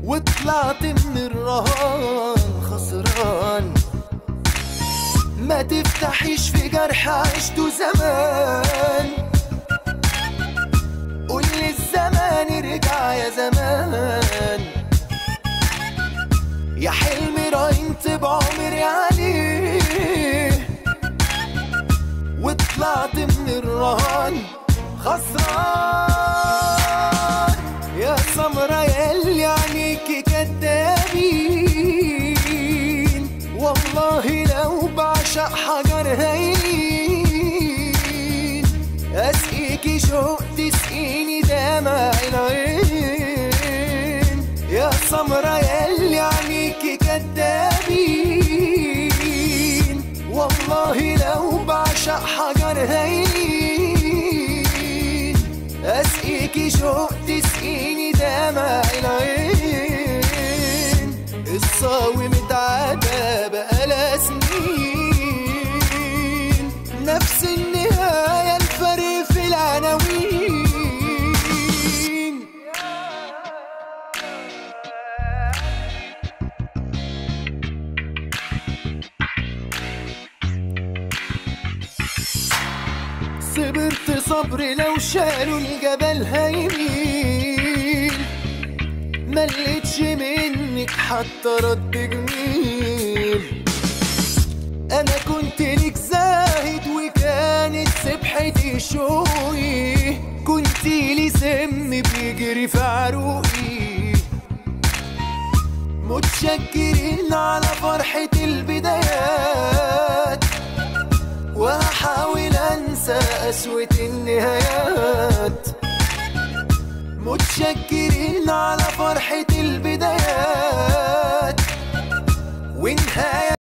وطلعت من الرهان خسران ما تفتحيش في جرح عشته زمان قول لي الزمان ارجع يا زمان يا حلم راينت بعمري عليه وطلعت من الرهان خسران يا سمرة ياللي عينيكي كدابين والله لو بعشق حجر هين اسقيكي شوق تسقيني دمع العين يا سمرة ياللي عينيكي كدابين والله لو بعشق حجر هين اسقيكي شوق تسقيني دمع العين الصاوي متعدى بقالها سنين نفس النهاية الفرق في العناوين صبرت صبري لو شالوا الجبل هيميل ملقتش منك حتى رد جميل انا كنت ليك زاهد وكانت سبحتي شوقي كنت لي سم بيجري في عروقي متشكرين على فرحة البدايات وهحاول انسى قسوة النهايات متشكرين على فرحة البدايات ونهاية